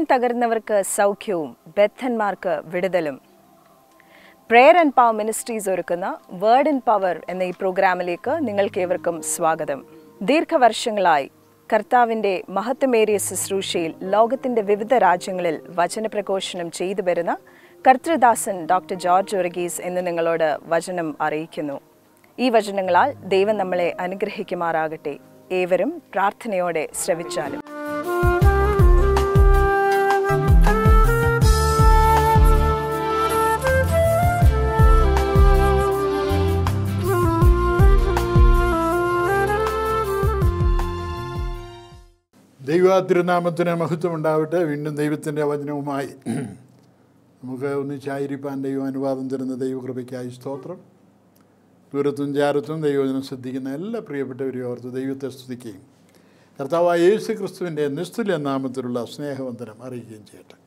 തകർന്നവർക്ക് സൗഖ്യവും ബദ്ധന്മാർക്ക് വിടുതലും പ്രെയർ ആൻഡ് പവർ മിനിസ്ട്രീസ് ഒരുക്കുന്ന വേർഡ് ഇൻ പവർ എന്ന ഈ പ്രോഗ്രാമിലേക്ക് നിങ്ങൾക്കേവർക്കും സ്വാഗതം ദീർഘവർഷങ്ങളായി കർത്താവിൻ്റെ മഹത്വമേറിയ ശുശ്രൂഷയിൽ ലോകത്തിൻ്റെ വിവിധ രാജ്യങ്ങളിൽ വചനപ്രഘോഷണം ചെയ്തു വരുന്ന കർത്തൃദാസൻ ഡോക്ടർ ജോർജ് ഒറഗീസ് എന്ന് നിങ്ങളോട് വചനം അറിയിക്കുന്നു ഈ വചനങ്ങളാൽ ദൈവം നമ്മളെ അനുഗ്രഹിക്കുമാറാകട്ടെ ഏവരും പ്രാർത്ഥനയോടെ ശ്രവിച്ചാലും ദൈവ തിരുനാമത്തിന് മഹത്വം ഉണ്ടാവട്ടെ വീണ്ടും ദൈവത്തിൻ്റെ വചനവുമായി നമുക്ക് ഒന്നിച്ചായിരിക്കാൻ ദൈവം അനുവാദം തരുന്ന ദൈവകൃപയ്ക്കായി സ്തോത്രം ദൂരത്തും ചാരത്തും ദൈവവചനം ശ്രദ്ധിക്കുന്ന എല്ലാ പ്രിയപ്പെട്ടവരെയും ഓർത്ത് ദൈവത്തെ സ്തുതിക്കുകയും കർത്താവായ യേശു ക്രിസ്തുവിൻ്റെ നിസ്തുല്യ നാമത്തിലുള്ള സ്നേഹവന്ദനം അറിയിക്കുകയും ചെയ്യട്ടെ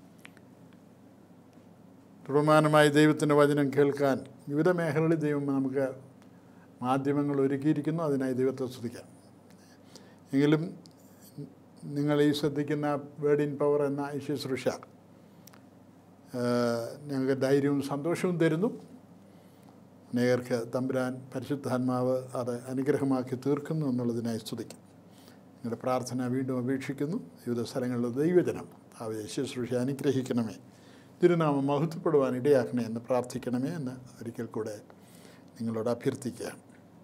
തുടർമാനമായി ദൈവത്തിൻ്റെ വചനം കേൾക്കാൻ വിവിധ മേഖലകളിൽ ദൈവം നമുക്ക് മാധ്യമങ്ങൾ ഒരുക്കിയിരിക്കുന്നു അതിനായി ദൈവത്തെ സ്തുതിക്കാം എങ്കിലും നിങ്ങൾ ഈ ശ്രദ്ധിക്കുന്ന വേർഡ് ഇൻ പവർ എന്ന ഈ ശുശ്രൂഷ ഞങ്ങൾക്ക് ധൈര്യവും സന്തോഷവും തരുന്നു അനേകർക്ക് തമ്പുരാൻ പരിശുദ്ധാത്മാവ് അത് അനുഗ്രഹമാക്കി തീർക്കുന്നു എന്നുള്ളതിനായി സ്തുതിക്കും നിങ്ങളുടെ പ്രാർത്ഥന വീണ്ടും അപേക്ഷിക്കുന്നു വിവിധ സ്ഥലങ്ങളിലെ ദൈവജനം ആ ശുശ്രൂഷ അനുഗ്രഹിക്കണമേ തിരുനാമം മഹത്വപ്പെടുവാൻ ഇടയാക്കണേ എന്ന് പ്രാർത്ഥിക്കണമേ എന്ന് ഒരിക്കൽ കൂടെ നിങ്ങളോട് അഭ്യർത്ഥിക്കുകയാണ്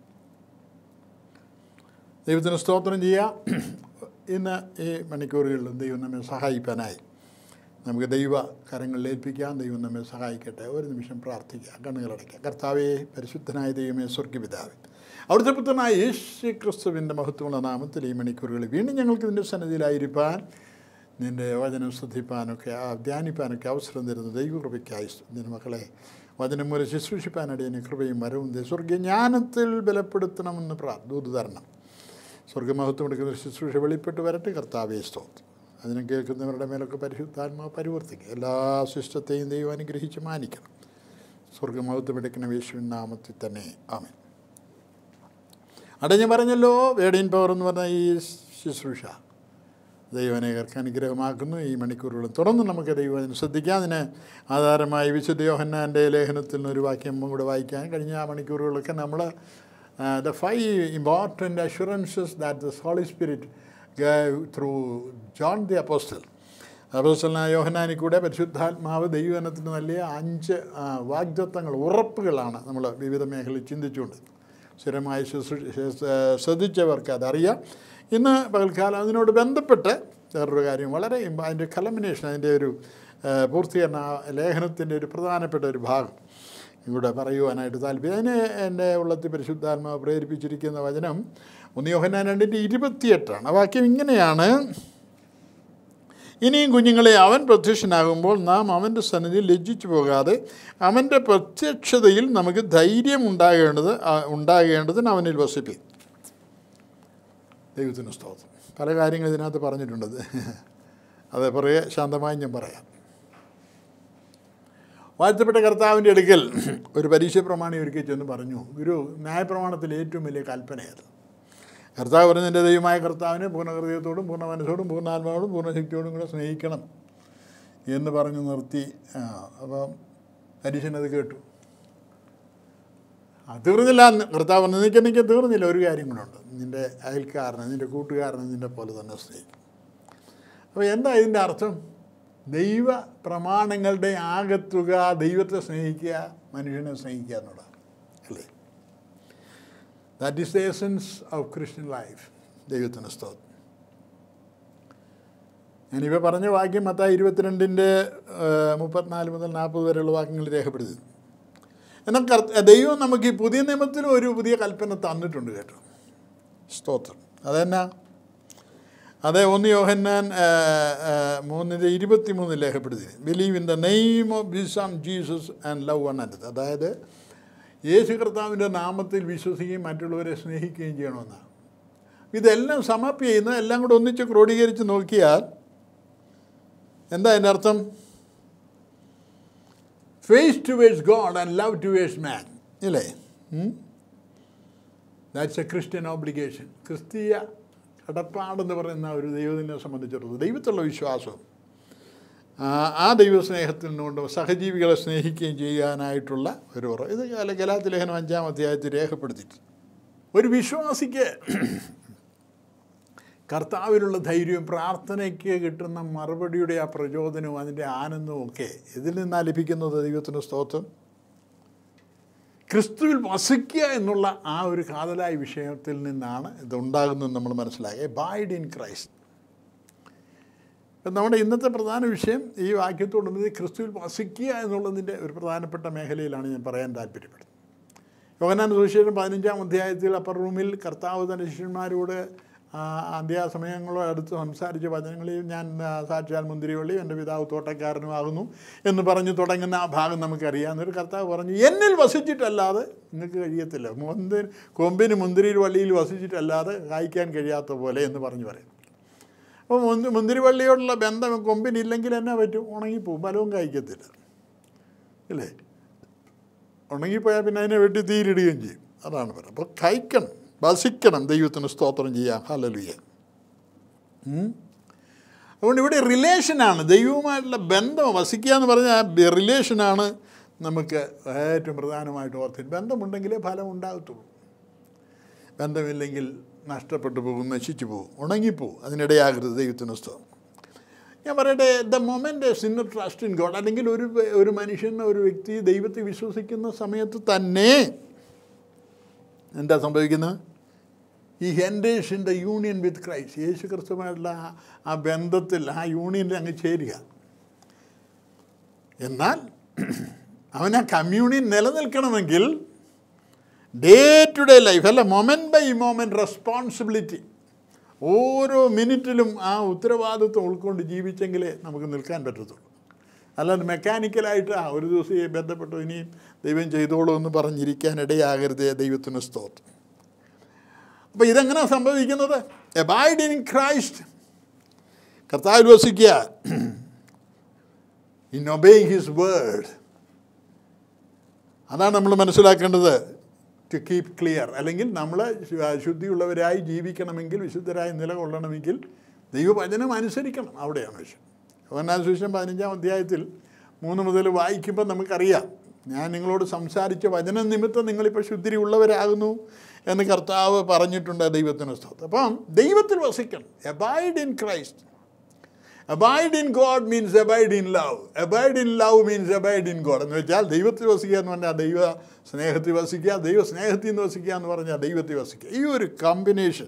ദൈവത്തിന് സ്തോത്രം ചെയ്യാം ഇന്ന് ഈ മണിക്കൂറുകളിലും ദൈവം നമ്മെ സഹായിക്കാനായി നമുക്ക് ദൈവ കരങ്ങളിൽ ഏൽപ്പിക്കാം ദൈവം നമ്മെ സഹായിക്കട്ടെ ഒരു നിമിഷം പ്രാർത്ഥിക്കാം കണ്ണുകളടയ്ക്കാം കർത്താവേ പരിശുദ്ധനായ ദൈവമേ സ്വർഗപിതാവേ അവിടുത്തെ പുത്രനായ യേശു ക്രിസ്തുവിൻ്റെ മഹത്വമുള്ള നാമത്തിൽ ഈ മണിക്കൂറുകളിൽ വീണ്ടും ഞങ്ങൾക്ക് ഇതിൻ്റെ സന്നിധിയിലായിരിക്കാൻ നിൻ്റെ വചനം ശ്രദ്ധിപ്പാനൊക്കെ ആ ധ്യാനിപ്പാനൊക്കെ അവസരം തരുന്ന ദൈവകൃപയ്ക്കായി നിൻ്റെ മക്കളെ വചനം മൂലം ശുശ്രൂഷിപ്പാനിടയന് കൃപയും വരവും സ്വർഗീയ ജ്ഞാനത്തിൽ ബലപ്പെടുത്തണമെന്ന് പ്രാ ദൂത് തരണം സ്വർഗമഹത്വം എടുക്കുന്ന ശുശ്രൂഷ വെളിപ്പെട്ട് വരട്ടെ കർത്താവേ സ്തോത്രം അതിനെ കേൾക്കുന്നവരുടെ മേലൊക്കെ പരിശുദ്ധാത്മാവ് പരിവർത്തിക്കുക എല്ലാ ശിഷ്ടത്തെയും ദൈവം അനുഗ്രഹിച്ച് മാനിക്കണം സ്വർഗമഹത്വം എടുക്കുന്ന യേശുവിൻ നാമത്തിൽ തന്നെ ആമൻ അടഞ്ഞു പറഞ്ഞല്ലോ വേടിയൻ പവർ എന്ന് പറഞ്ഞ ഈ ശുശ്രൂഷ ദൈവനേകർക്ക് അനുഗ്രഹമാക്കുന്നു ഈ മണിക്കൂറുകളും തുടർന്ന് നമുക്ക് ദൈവം ശ്രദ്ധിക്കാം അതിന് ആധാരമായി വിശുദ്ധ യോഹന്നാൻ്റെ ലേഖനത്തിൽ നിന്ന് ഒരു വാക്യം കൂടെ വായിക്കാൻ കഴിഞ്ഞ ആ മണിക്കൂറുകളൊക്കെ നമ്മൾ the five important assurances that the Holy Spirit gave through John the apostle അപ്പോസ്റ്റലിനായ യോഹനാനി കൂടെ പരിശുദ്ധാത്മാവ് ദൈവജനത്തിന് നൽകിയ അഞ്ച് വാഗ്ദത്വങ്ങൾ ഉറപ്പുകളാണ് നമ്മൾ വിവിധ മേഖലയിൽ ചിന്തിച്ചുകൊണ്ട് സ്ഥിരമായി ശ്രദ്ധിച്ചവർക്ക് അതറിയാം ഇന്ന് പകൽക്കാലം അതിനോട് ബന്ധപ്പെട്ട് വേറൊരു കാര്യം വളരെ അതിൻ്റെ കലമിനേഷൻ അതിൻ്റെ ഒരു പൂർത്തീകരണ ലേഖനത്തിൻ്റെ ഒരു പ്രധാനപ്പെട്ട ഒരു ഭാഗം ഇവിടെ പറയുവാനായിട്ട് താല്പര്യം അതിന് എൻ്റെ ഉള്ളത്തിൽ പരിശുദ്ധാത്മാവ് പ്രേരിപ്പിച്ചിരിക്കുന്ന വചനം ഒന്ന് യോഹനാൻ രണ്ടിൻ്റെ ഇരുപത്തിയെട്ടാണ് ആ വാക്യം ഇങ്ങനെയാണ് ഇനിയും കുഞ്ഞുങ്ങളെ അവൻ പ്രത്യക്ഷനാകുമ്പോൾ നാം അവൻ്റെ സന്നിധി ലജ്ജിച്ചു പോകാതെ അവൻ്റെ പ്രത്യക്ഷതയിൽ നമുക്ക് ധൈര്യം ഉണ്ടാകേണ്ടത് ഉണ്ടാകേണ്ടതിന് അവനിൽ വസിപ്പി ദൈവത്തിന് സ്തോത്രം പല കാര്യങ്ങൾ ഇതിനകത്ത് പറഞ്ഞിട്ടുണ്ട് അത് പറയെ ശാന്തമായി ഞാൻ പറയാം വാഴ്ത്തപ്പെട്ട കർത്താവിൻ്റെ അടുക്കൽ ഒരു പരീക്ഷ പ്രമാണി ഒരിക്കൽ ചെന്ന് പറഞ്ഞു ഗുരു ന്യായപ്രമാണത്തിൽ ഏറ്റവും വലിയ കൽപ്പനയത് കർത്താവ് പറഞ്ഞ എൻ്റെ ദൈവമായ കർത്താവിനെ പൂർണ്ണ ഹൃദയത്തോടും പൂർണ്ണ മനസ്സോടും പൂർണ്ണാത്മാവോടും പൂർണ്ണശക്തിയോടും കൂടെ സ്നേഹിക്കണം എന്ന് പറഞ്ഞു നിർത്തി അപ്പം പരീക്ഷനത് കേട്ടു അത് തീർന്നില്ല കർത്താവ് പറഞ്ഞു നിനക്ക് എനിക്ക് തീർന്നില്ല ഒരു കാര്യം കൂടെ നിൻ്റെ അയൽക്കാരനെ നിൻ്റെ കൂട്ടുകാരനെ നിൻ്റെ പോലെ തന്നെ സ്നേഹിക്കും അപ്പോൾ എന്താ ഇതിൻ്റെ അർത്ഥം ദൈവ പ്രമാണങ്ങളുടെ ആകത്തുക ദൈവത്തെ സ്നേഹിക്കുക മനുഷ്യനെ സ്നേഹിക്കുക എന്നുള്ളതാണ് അല്ലേ that is the essence of Christian life ദൈവത്തിന് സ്തോത്രം ഞാനിപ്പോൾ പറഞ്ഞ വാക്യം മത്തായി ഇരുപത്തിരണ്ടിൻ്റെ മുപ്പത്തിനാല് മുതൽ നാൽപ്പത് വരെയുള്ള വാക്യങ്ങൾ രേഖപ്പെടുത്തി എന്നാൽ കർത്ത ദൈവം നമുക്ക് ഈ പുതിയ നിയമത്തിലും ഒരു പുതിയ കൽപ്പന തന്നിട്ടുണ്ട് കേട്ടോ സ്തോത്രം അതെന്നാ അതെ ഒന്ന് യോഹന്നാൻ മൂന്നിൻ്റെ ഇരുപത്തി മൂന്ന് രേഖപ്പെടുത്തി believe in the name of his son Jesus and love one another അതായത് യേശു കർത്താവിൻ്റെ നാമത്തിൽ വിശ്വസിക്കുകയും മറ്റുള്ളവരെ സ്നേഹിക്കുകയും ചെയ്യണമെന്നാണ് ഇതെല്ലാം സമപ്പ് ചെയ്യുന്ന എല്ലാം കൂടെ ഒന്നിച്ച് ക്രോഡീകരിച്ച് നോക്കിയാൽ എന്താ അതിൻ്റെ അർത്ഥം face towards God and love towards man ഇല്ലേ ദാറ്റ്സ് എ ക്രിസ്ത്യൻ ഓബ്ലിഗേഷൻ ക്രിസ്തീയ കടപ്പാടെന്ന് പറയുന്ന ഒരു ദൈവത്തിനെ സംബന്ധിച്ചിടത്തോളം ദൈവത്തിലുള്ള വിശ്വാസവും ആ, ആ ദൈവസ്നേഹത്തിൽ നിന്നുകൊണ്ട് സഹജീവികളെ സ്നേഹിക്കുകയും ചെയ്യാനായിട്ടുള്ള ഒരു ഉറവ് ഇത് ഗല- ഗലാത്തി ലേഖനം അഞ്ചാം അധ്യായത്തിൽ രേഖപ്പെടുത്തിയിട്ടുണ്ട് ഒരു വിശ്വാസിക്ക് കർത്താവിലുള്ള ധൈര്യവും പ്രാർത്ഥനയ്ക്ക് കിട്ടുന്ന മറുപടിയുടെ ആ പ്രചോദനവും അതിൻ്റെ ആനന്ദവും ഒക്കെ ഇതിൽ നിന്നാണ് ലഭിക്കുന്നത് ദൈവത്തിൻ്റെ സ്തോത്രം ക്രിസ്തുവിൽ വസിക്കുക എന്നുള്ള ആ ഒരു കാതലായ വിഷയത്തിൽ നിന്നാണ് ഇത് ഉണ്ടാകുന്നത് നമ്മൾ മനസ്സിലാക്കി ബൈഡ് ഇൻ ക്രൈസ്റ്റ് ഇപ്പം നമ്മുടെ ഇന്നത്തെ പ്രധാന വിഷയം ഈ വാക്യത്തോടുന്നത് ക്രിസ്തുവിൽ വസിക്കുക എന്നുള്ളതിൻ്റെ ഒരു പ്രധാനപ്പെട്ട മേഖലയിലാണ് ഞാൻ പറയാൻ താല്പര്യപ്പെടുന്നത് യോഗനാൻ സുവിശേഷം പതിനഞ്ചാം അധ്യായത്തിൽ അപ്പർ റൂമിൽ കർത്താവ് തൻ്റെ ശിഷ്യന്മാരോട് ആ, അന്ത്യാസമയങ്ങളോ അടുത്ത് സംസാരിച്ച വചനങ്ങളിൽ ഞാൻ ആ, സാക്ഷാൽ മുന്തിരിവള്ളി എൻ്റെ പിതാവ് തോട്ടക്കാരനുമാകുന്നു എന്ന് പറഞ്ഞ് തുടങ്ങുന്ന ആ ഭാഗം നമുക്കറിയാം എന്നൊരു കർത്താവ് പറഞ്ഞു എന്നിൽ വസിച്ചിട്ടല്ലാതെ നിങ്ങൾക്ക് കഴിയത്തില്ല മുന്തി കൊമ്പിന് മുന്തിരി വള്ളിയിൽ വസിച്ചിട്ടല്ലാതെ കായ്ക്കാൻ കഴിയാത്ത പോലെ എന്ന് പറഞ്ഞു പറയും അപ്പോൾ മുന്തി മുന്തിരിവള്ളിയോടുള്ള ബന്ധം കൊമ്പിനില്ലെങ്കിൽ എന്നാ പറ്റും ഉണങ്ങിപ്പോവും ഫലവും കായ്ക്കത്തില്ല ഇല്ലേ ഉണങ്ങിപ്പോയാൽ പിന്നെ അതിനെ വെട്ടി തീരിടുകയും ചെയ്യും അതാണ് പറയുന്നത് അപ്പോൾ കഴിക്കണം വസിക്കണം ദൈവത്തിന് സ്തോത്രം ചെയ്യാം ഹലലുയ അതുകൊണ്ട് ഇവിടെ റിലേഷനാണ് ദൈവവുമായിട്ടുള്ള ബന്ധം വസിക്കുക എന്ന് പറഞ്ഞാൽ ആ റിലേഷനാണ് നമുക്ക് ഏറ്റവും പ്രധാനമായിട്ട് ഓർത്തിട്ട് ബന്ധമുണ്ടെങ്കിലേ ഫലം ഉണ്ടാകത്തുള്ളൂ ബന്ധമില്ലെങ്കിൽ നഷ്ടപ്പെട്ടു പോകും നശിച്ചു പോകും ഉണങ്ങിപ്പോവും അതിനിടയാകരുത് ദൈവത്തിന് സ്തോത്രം ഞാൻ പറയട്ടെ the moment sinner trust in God അല്ലെങ്കിൽ ഒരു ഒരു മനുഷ്യൻ ഒരു വ്യക്തി ദൈവത്തെ വിശ്വസിക്കുന്ന സമയത്ത് തന്നെ എന്താ സംഭവിക്കുന്നത് ഈ enters in the union with Christ യേശു ക്രിസ്തുമായിട്ടുള്ള ആ- ആ ബന്ധത്തിൽ ആ യൂണിയനിൽ അങ്ങ് ചേരുക എന്നാൽ അവൻ ആ കമ്മ്യൂണിയൻ നിലനിൽക്കണമെങ്കിൽ ഡേ ടു ഡേ ലൈഫ് അല്ല മൊമെൻറ്റ് ബൈ മൊമെൻറ്റ് റെസ്പോൺസിബിലിറ്റി ഓരോ മിനിറ്റിലും ആ ഉത്തരവാദിത്വം ഉൾക്കൊണ്ട് ജീവിച്ചെങ്കിലേ നമുക്ക് നിൽക്കാൻ പറ്റത്തുള്ളൂ അല്ലാണ്ട് മെക്കാനിക്കലായിട്ട് ആ ഒരു ദിവസം ഈ ബന്ധപ്പെട്ടു ഇനിയും ദൈവം ചെയ്തോളൂ എന്ന് പറഞ്ഞിരിക്കാൻ ഇടയാകരുതേ ദൈവത്തിന് സ്തോത്രം അപ്പോൾ ഇതെങ്ങനെ സംഭവിക്കുന്നത് എബൈഡ് ഇൻ ക്രൈസ്റ്റ് കർത്താവിൽ വസിക്കുക ഇൻ ഒബേയിങ് ഹിസ് വേർഡ് അതാണ് നമ്മൾ മനസ്സിലാക്കേണ്ടത് ടു കീപ് ക്ലിയർ അല്ലെങ്കിൽ നമ്മൾ ശുദ്ധിയുള്ളവരായി ജീവിക്കണമെങ്കിൽ വിശുദ്ധരായി നിലകൊള്ളണമെങ്കിൽ ദൈവവചനം അനുസരിക്കണം അവിടെയാണ് വിഷയം യോഹന്നാൻ സുവിശേഷം പതിനഞ്ചാം അധ്യായത്തിൽ മൂന്ന് മുതൽ വായിക്കുമ്പോൾ നമുക്കറിയാം ഞാൻ നിങ്ങളോട് സംസാരിച്ച വചന നിമിത്തം നിങ്ങളിപ്പോൾ ശുദ്ധി ഉള്ളവരാകുന്നു എന്ന് കർത്താവ് പറഞ്ഞിട്ടുണ്ട് ദൈവത്തിന് സ്തോത്രം അപ്പം ദൈവത്തിൽ വസിക്കണം abide in Christ abide in God means abide in love abide in love means abide in God എന്ന് വെച്ചാൽ ദൈവത്തിൽ വസിക്കുക എന്ന് പറഞ്ഞാൽ ദൈവ സ്നേഹത്തിൽ വസിക്കുക ദൈവ സ്നേഹത്തിൽ നിന്ന് വസിക്കുക എന്ന് പറഞ്ഞാൽ ദൈവത്തിൽ വസിക്കുക ഈ ഒരു കോമ്പിനേഷൻ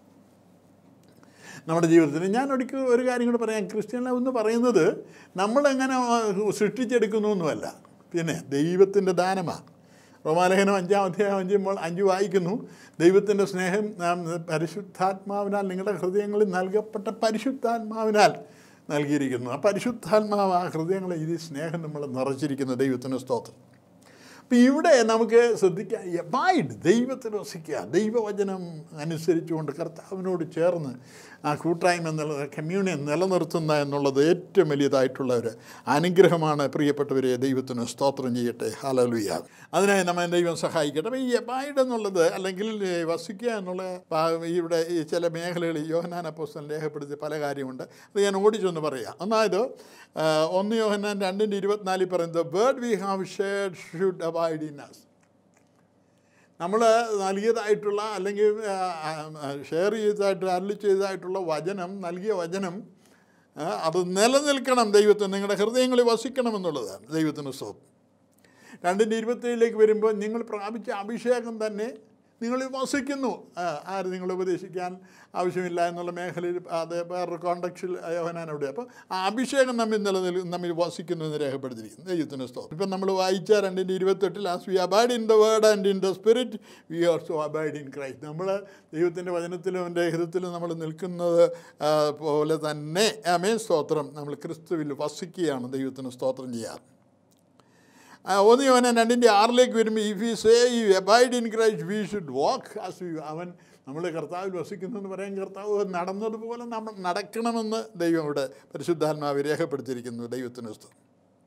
നമ്മുടെ ജീവിതത്തിൽ ഞാൻ ഒരിക്കൽ ഒരു കാര്യം കൂടെ പറയാം ക്രിസ്ത്യൻ ലവ് എന്ന് പറയുന്നത് നമ്മളെങ്ങനെ ആ, സൃഷ്ടിച്ചെടുക്കുന്നു ഒന്നുമല്ല പിന്നെ ദൈവത്തിൻ്റെ ദാനമാണ് റോമാലേഖനം അഞ്ചാം അധ്യായം അഞ്ചുമ്പോൾ അഞ്ച് വായിക്കുന്നു ദൈവത്തിൻ്റെ സ്നേഹം നാം പരിശുദ്ധാത്മാവിനാൽ നിങ്ങളുടെ ഹൃദയങ്ങളിൽ നൽകപ്പെട്ട പരിശുദ്ധാത്മാവിനാൽ നൽകിയിരിക്കുന്നു ആ പരിശുദ്ധാത്മാവ് ആ ഹൃദയങ്ങളെ ഈ സ്നേഹം നമ്മൾ നിറച്ചിരിക്കുന്നു ദൈവത്തിൻ്റെ സ്തോത്രം അപ്പം ഇവിടെ നമുക്ക് ശ്രദ്ധിക്കാം എബൈഡ് ദൈവത്തിൽ വസിക്കുക ദൈവവചനം അനുസരിച്ചുകൊണ്ട് കർത്താവിനോട് ചേർന്ന് ആ കൂട്ടായ്മ എന്നുള്ളത് കമ്മ്യൂണിയൻ നിലനിർത്തുന്ന എന്നുള്ളത് ഏറ്റവും വലിയതായിട്ടുള്ള ഒരു അനുഗ്രഹമാണ് പ്രിയപ്പെട്ടവരെ ദൈവത്തിന് സ്തോത്രം ചെയ്യട്ടെ ഹാലലുയ അതിനായി നമ്മെ ദൈവം സഹായിക്കട്ടെ അപ്പോൾ ഈ എബൈഡ് എന്നുള്ളത് അല്ലെങ്കിൽ ഈ വസിക്കുക എന്നുള്ള ഭാഗം ഇവിടെ ഈ ചില മേഖലകളിൽ യോഹനാൻ അപ്പോസ്റ്റൻ രേഖപ്പെടുത്തിയ പല കാര്യമുണ്ട് അത് ഞാൻ ഓടിച്ചൊന്ന് പറയാം ഒന്നായത് ആ, ഒന്ന് യോഹന്നാൻ രണ്ടിൻ്റെ ഇരുപത്തിനാലിൽ പറയുന്നത് word we have shared should abide in us നമ്മൾ നൽകിയതായിട്ടുള്ള അല്ലെങ്കിൽ ഷെയർ ചെയ്തതായിട്ട് അരളി ചെയ്തതായിട്ടുള്ള വചനം നൽകിയ വചനം ആ, അത് നിലനിൽക്കണം ദൈവത്തിന് നിങ്ങളുടെ ഹൃദയങ്ങളിൽ വസിക്കണം എന്നുള്ളതാണ് ദൈവത്തിന് സ്വപ്നം രണ്ടിൻ്റെ ഇരുപത്തേഴിലേക്ക് വരുമ്പോൾ നിങ്ങൾ പ്രാപിച്ച അഭിഷേകം തന്നെ നിങ്ങളിൽ വസിക്കുന്നു ആ, ആര് നിങ്ങളെ ഉപദേശിക്കാൻ ആവശ്യമില്ല എന്നുള്ള മേഖലയിൽ അത് വേറൊരു കോണ്ടക്ഷിൽ യോഹനാൻ അവിടെ അപ്പോൾ ആ അഭിഷേകം നമ്മിൽ നിലനിൽ നമ്മിൽ വസിക്കുന്നു എന്ന് രേഖപ്പെടുത്തിയിരിക്കുന്നു ദൈവത്തിന് സ്തോത്രം ഇപ്പം നമ്മൾ വായിച്ച രണ്ടിൻ്റെ ഇരുപത്തെട്ടിൽ as we abide in the word and in the spirit we also abide in Christ നമ്മൾ ദൈവത്തിൻ്റെ വചനത്തിലും എൻ്റെ ഹൃദയത്തിലും നമ്മൾ നിൽക്കുന്നത് ആ, പോലെ തന്നെ ആമേ സ്തോത്രം നമ്മൾ ക്രിസ്തുവിൽ വസിക്കുകയാണ് ദൈവത്തിന് സ്തോത്രം ചെയ്യാറ് ഒന്ന് അവൻ രണ്ടിൻ്റെ ആറിലേക്ക് വരുമ്പോൾ if you say you abide in Christ we should walk as you അവൻ നമ്മൾ കർത്താവിൽ വസിക്കുന്നു എന്ന് പറയാൻ കർത്താവ് നടന്നതുപോലെ നമ്മൾ നടക്കണമെന്ന് ദൈവം ഇവിടെ പരിശുദ്ധാത്മാവ് രേഖപ്പെടുത്തിയിരിക്കുന്നു ദൈവത്തിന് സ്തോത്രം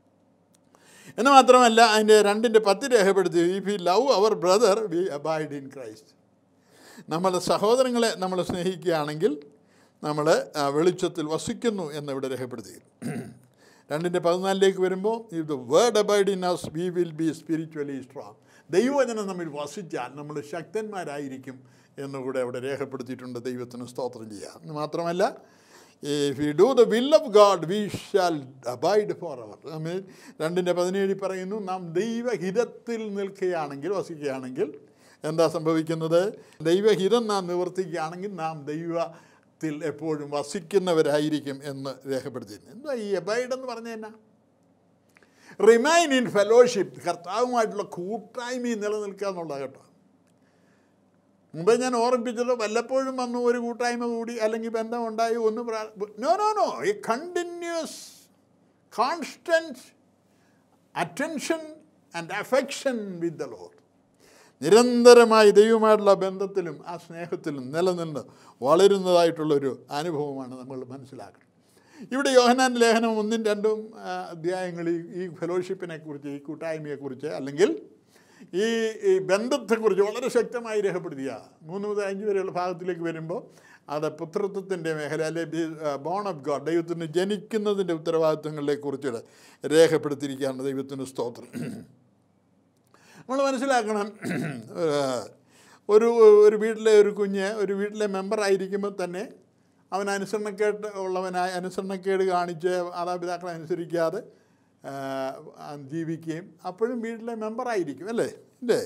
എന്ന് മാത്രമല്ല അതിൻ്റെ രണ്ടിൻ്റെ പത്ത് രേഖപ്പെടുത്തി if you love our brother we abide in Christ നമ്മുടെ സഹോദരങ്ങളെ നമ്മൾ സ്നേഹിക്കുകയാണെങ്കിൽ നമ്മൾ ആ, വെളിച്ചത്തിൽ വസിക്കുന്നു എന്നിവിടെ രേഖപ്പെടുത്തി രണ്ടിൻ്റെ പതിനാലിലേക്ക് വരുമ്പോൾ ഇത് word abide in us we will be spiritually strong ദൈവവചനം നമ്മിൽ വസിച്ചാൽ നമ്മൾ ശക്തന്മാരായിരിക്കും എന്നുകൂടെ അവിടെ രേഖപ്പെടുത്തിയിട്ടുണ്ട് ദൈവത്തിന് സ്തോത്രം ചെയ്യുക എന്ന് മാത്രമല്ല if you do the will of God we shall abide forever നമ്മൾ രണ്ടിൻ്റെ പതിനേഴിൽ പറയുന്നു നാം ദൈവഹിതത്തിൽ നിൽക്കുകയാണെങ്കിൽ വസിക്കുകയാണെങ്കിൽ എന്താ സംഭവിക്കുന്നത് ദൈവഹിതം നാം നിവർത്തിക്കുകയാണെങ്കിൽ നാം ദൈവത്തിൽ എപ്പോഴും വസിക്കുന്നവരായിരിക്കും എന്ന് രേഖപ്പെടുത്തിയിരുന്നു എന്താ ഈ അബൈഡ് എന്ന് പറഞ്ഞ എന്നാ റിമൈൻ ഇൻ ഫെലോഷിപ്പ് കർത്താവുമായിട്ടുള്ള കൂട്ടായ്മയും നിലനിൽക്കുക എന്നുള്ളത് കേട്ടോ മുമ്പേ ഞാൻ ഓർമ്മിപ്പിച്ചത് വല്ലപ്പോഴും വന്നു ഒരു കൂട്ടായ്മ കൂടി അല്ലെങ്കിൽ ബന്ധം ഉണ്ടായി ഒന്ന് no no no a continuous constant attention and affection with the Lord നിരന്തരമായി ദൈവമായിട്ടുള്ള ബന്ധത്തിലും ആ സ്നേഹത്തിലും നിലനിന്ന് വളരുന്നതായിട്ടുള്ളൊരു അനുഭവമാണ് നമ്മൾ മനസ്സിലാക്കുന്നത് ഇവിടെ യോഹനാൻ ലേഖനം ഒന്നും രണ്ടും ആ, അധ്യായങ്ങളിൽ ഈ ഫെലോഷിപ്പിനെ കുറിച്ച് ഈ കൂട്ടായ്മയെക്കുറിച്ച് അല്ലെങ്കിൽ ഈ ഈ ബന്ധത്തെക്കുറിച്ച് വളരെ ശക്തമായി രേഖപ്പെടുത്തിയ മൂന്ന് മുതൽ അഞ്ച് വരെയുള്ള ഭാഗത്തിലേക്ക് വരുമ്പോൾ അത് പുത്രത്വത്തിൻ്റെ മേഖല അല്ലെ ബോൺ ഓഫ് ഗോഡ് ദൈവത്തിന് ജനിക്കുന്നതിൻ്റെ ഉത്തരവാദിത്വങ്ങളെ കുറിച്ച് രേഖപ്പെടുത്തിയിരിക്കുകയാണ് ദൈവത്തിന് സ്തോത്രം നമ്മൾ മനസ്സിലാക്കണം ഏഹ്, ഒരു ഒരു വീട്ടിലെ ഒരു കുഞ്ഞ് ഒരു വീട്ടിലെ മെമ്പർ ആയിരിക്കുമ്പോൾ തന്നെ അവൻ അനുസരണക്കേട് ഉള്ളവനായി അനുസരണക്കേട് കാണിച്ച് മാതാപിതാക്കളെ അനുസരിക്കാതെ ഏഹ്, ആ, ജീവിക്കുകയും അപ്പോഴും വീട്ടിലെ മെമ്പറായിരിക്കും അല്ലേ ഇല്ലേ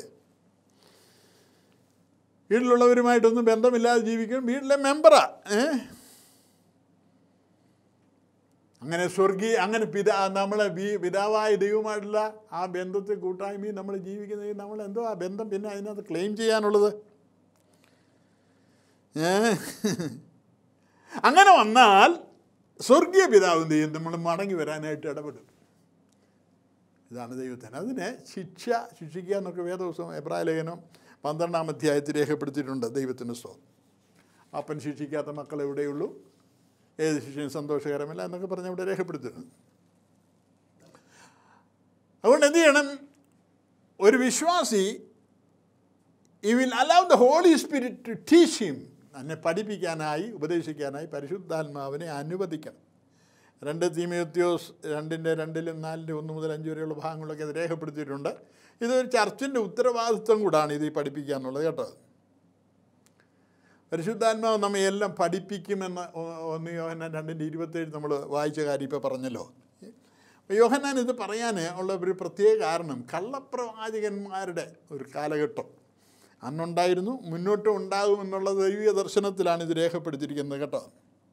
വീട്ടിലുള്ളവരുമായിട്ടൊന്നും ബന്ധമില്ലാതെ ജീവിക്കും വീട്ടിലെ മെമ്പറാ ഏ അങ്ങനെ സ്വർഗീയ അങ്ങനെ പിതാ നമ്മളെ വി- പിതാവായ ദൈവമായിട്ടുള്ള ആ ബന്ധത്തെ കൂട്ടായ്മയും നമ്മൾ ജീവിക്കുന്നത് നമ്മൾ എന്തോ ആ ബന്ധം പിന്നെ അതിനകത്ത് ക്ലെയിം ചെയ്യാനുള്ളത് ഏ അങ്ങനെ വന്നാൽ സ്വർഗീയ പിതാവ് എന്ത് ചെയ്യും നമ്മൾ മടങ്ങി വരാനായിട്ട് ഇടപെടും ഇതാണ് ദൈവത്തിന് അതിനെ ശിക്ഷ ശിക്ഷിക്കുക എന്നൊക്കെ വേദവസം എബ്രായ ലേഖനം പന്ത്രണ്ടാം അധ്യായത്തിൽ രേഖപ്പെടുത്തിയിട്ടുണ്ട് ദൈവത്തിൻ്റെ സ്തോത്രം അപ്പൻ ശിക്ഷിക്കാത്ത മക്കൾ എവിടെയുള്ളൂ ഏത് ശിക്ഷയും സന്തോഷകരമല്ല എന്നൊക്കെ പറഞ്ഞ് അവിടെ രേഖപ്പെടുത്തിയിട്ടുണ്ട് അതുകൊണ്ട് എന്ത് ചെയ്യണം ഒരു വിശ്വാസി ഈ will allow the Holy Spirit to teach him എന്നെ പഠിപ്പിക്കാനായി ഉപദേശിക്കാനായി പരിശുദ്ധാത്മാവിനെ അനുവദിക്കണം രണ്ട് തീമിയോത്യോസ് രണ്ടിൻ്റെ രണ്ടിലും നാലിൻ്റെ ഒന്ന് മുതൽ അഞ്ച് വരെയുള്ള ഭാഗങ്ങളൊക്കെ അത് രേഖപ്പെടുത്തിയിട്ടുണ്ട് ഇതൊരു ചർച്ചിൻ്റെ ഉത്തരവാദിത്വം കൂടാണ് ഇത് ഈ പഠിപ്പിക്കുക എന്നുള്ളത് കേട്ടോ പരിശുദ്ധാത്മാവ് നമ്മെ എല്ലാം പഠിപ്പിക്കുമെന്ന് ഒ- ഒന്ന് യോഹന്നാൻ രണ്ടിൻ്റെ ഇരുപത്തേഴ് നമ്മൾ വായിച്ച കാര്യം ഇപ്പോൾ പറഞ്ഞല്ലോ അപ്പോൾ യോഹന്നാൻ ഇത് പറയാൻ ഉള്ള ഒരു പ്രത്യേക കാരണം കള്ളപ്രവാചകന്മാരുടെ ഒരു കാലഘട്ടം അന്നുണ്ടായിരുന്നു മുന്നോട്ടും ഉണ്ടാകുമെന്നുള്ള ദൈവിക ദർശനത്തിലാണ് ഇത് രേഖപ്പെടുത്തിയിരിക്കുന്നത് കേട്ടോ